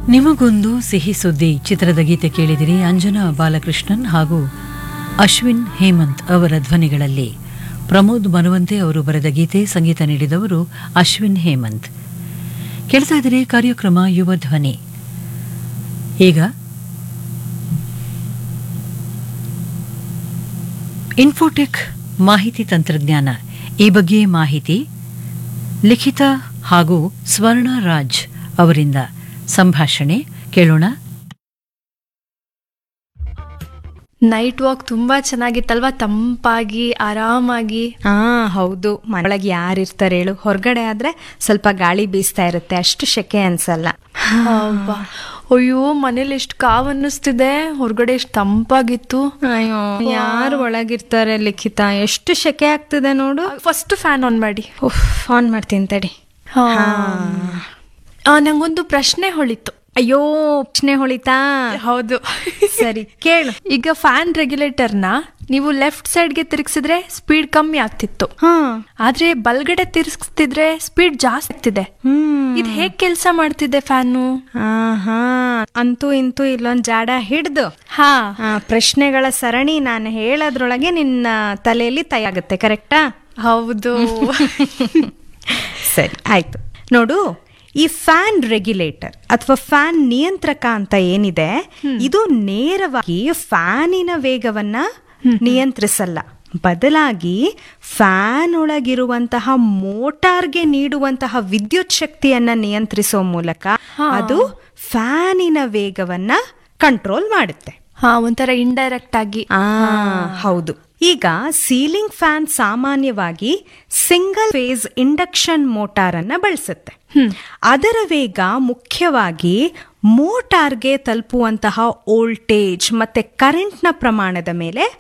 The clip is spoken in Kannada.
ನಿಮಗೊಂದು ಸಿಹಿ ಸುದ್ದಿ ಚಿತ್ರದ ಗೀತೆ ಕೇಳಿದಿರಿ ಅಂಜನಾ ಬಾಲಕೃಷ್ಣನ್ ಹಾಗೂ ಅಶ್ವಿನ್ ಹೇಮಂತ್ ಅವರ ಧ್ವನಿಗಳಲ್ಲಿ ಪ್ರಮೋದ್ ಮನುವಂತೆ ಅವರು ಬರೆದ ಗೀತೆ ಸಂಗೀತ ನೀಡಿದವರು ಅಶ್ವಿನ್ ಹೇಮಂತ್ ಕೇಳ್ತಾ ಇದ್ದೀರಿ ಕಾರ್ಯಕ್ರಮ ಯುವ ಧ್ವನಿ ಈಗ ಇನ್ಫೋಟೆಕ್ ಮಾಹಿತಿ ತಂತ್ರಜ್ಞಾನ ಈ ಬಗ್ಗೆ ಮಾಹಿತಿ ಲಿಖಿತ ಹಾಗೂ ಸ್ವರ್ಣ ರಾಜ್ ಅವರಿಂದ ಸಂಭಾಷಣೆ ಕೇಳೋಣ ನೈಟ್ ವಾಕ್ ತುಂಬಾ ಚೆನ್ನಾಗಿತ್ತಲ್ವಾ ತಂಪಾಗಿ ಆರಾಮಾಗಿ ಹಾ ಹೌದು ಮನೆಯೊಳಗೆ ಯಾರಿರ್ತಾರೆ ಹೇಳು ಹೊರಗಡೆ ಆದ್ರೆ ಸ್ವಲ್ಪ ಗಾಳಿ ಬೀಸ್ತಾ ಇರುತ್ತೆ ಅಷ್ಟು ಶೆಕೆ ಅನ್ಸಲ್ಲ ಅಬ್ಬಾ. ಅಯ್ಯೋ ಮನೇಲಿ ಎಷ್ಟು ಕಾವ್ ಅನ್ನಿಸ್ತಿದೆ ಹೊರಗಡೆ ಎಷ್ಟು ತಂಪಾಗಿತ್ತು ಅಯ್ಯೋ ಯಾರು ಒಳಗಿರ್ತಾರೆ ಲಿಖಿತ ಎಷ್ಟು ಶೆಕೆ ಆಗ್ತಿದೆ ನೋಡು ಫಸ್ಟ್ ಫ್ಯಾನ್ ಆನ್ ಮಾಡಿ ಉಫ್ ಆನ್ ಮಾಡ್ತೀನಿ ತಡಿ ಹಾ. ಆ, ನಂಗೊಂದು ಪ್ರಶ್ನೆ ಹೊಳಿತು ಅಯ್ಯೋ ಪ್ರಶ್ನೆ ಹೊಳಿತಾ ಹೌದು ಸರಿ ಕೇಳು ಈಗ ಫ್ಯಾನ್ ರೆಗ್ಯುಲೇಟರ್ನ ನೀವು ಲೆಫ್ಟ್ ಸೈಡ್ಗೆ ತಿರುಗಿಸಿದ್ರೆ ಸ್ಪೀಡ್ ಕಮ್ಮಿ ಆಗ್ತಿತ್ತು ಹಾ ಆದ್ರೆ ಬಲ್ಗಡೆ ತಿರ್ಗಿಸ್ತಿದ್ರೆ ಸ್ಪೀಡ್ ಜಾಸ್ತಿ ಆಗ್ತಿದೆ ಹ್ಮ್ ಇದು ಹೇಗ್ ಕೆಲಸ ಮಾಡ್ತಿದೆ ಫ್ಯಾನು ಆಹಾ ಅಂತೂ ಇಂತೂ ಇಲ್ಲೊಂದ್ ಜಾಡ ಹಿಡ್ದು ಹಾ ಆ, ಪ್ರಶ್ನೆಗಳ ಸರಣಿ ನಾನು ಹೇಳೋದ್ರೊಳಗೆ ನಿನ್ನ ತಲೆಯಲ್ಲಿ ತಯಾಗುತ್ತೆ ಕರೆಕ್ಟಾ ಹೌದು ಸರಿ ಆಯ್ತು ನೋಡು ಈ ಫ್ಯಾನ್ ರೆಗ್ಯುಲೇಟರ್ ಅಥವಾ ಫ್ಯಾನ್ ನಿಯಂತ್ರಕ ಅಂತ ಏನಿದೆ ಇದು ನೇರವಾಗಿ ಫ್ಯಾನಿನ ವೇಗವನ್ನ ನಿಯಂತ್ರಿಸಲ್ಲ ಬದಲಾಗಿ ಫ್ಯಾನ್ ಒಳಗಿರುವಂತಹ ಮೋಟಾರ್ಗೆ ನೀಡುವಂತಹ ವಿದ್ಯುತ್ ಶಕ್ತಿಯನ್ನ ನಿಯಂತ್ರಿಸೋ ಮೂಲಕ ಅದು ಫ್ಯಾನಿನ ವೇಗವನ್ನ ಕಂಟ್ರೋಲ್ ಮಾಡುತ್ತೆ ಹಾ ಒಂಥರ ಇಂಡೈರೆಕ್ಟ್ ಆಗಿ ಆ ಹೌದು ಈಗ ಸೀಲಿಂಗ್ ಫ್ಯಾನ್ ಸಾಮಾನ್ಯವಾಗಿ ಸಿಂಗಲ್ ಫೇಸ್ ಇಂಡಕ್ಷನ್ ಮೋಟಾರ್ ಅನ್ನ ಬಳಸುತ್ತೆ ಅದರ ವೇಗ ಮುಖ್ಯವಾಗಿ ಮೋಟಾರ್ಗೆ ತಲುಪುವಂತಹ ವೋಲ್ಟೇಜ್ ಮತ್ತೆ ಕರೆಂಟ್ನ ಪ್ರಮಾಣದ ಮೇಲೆ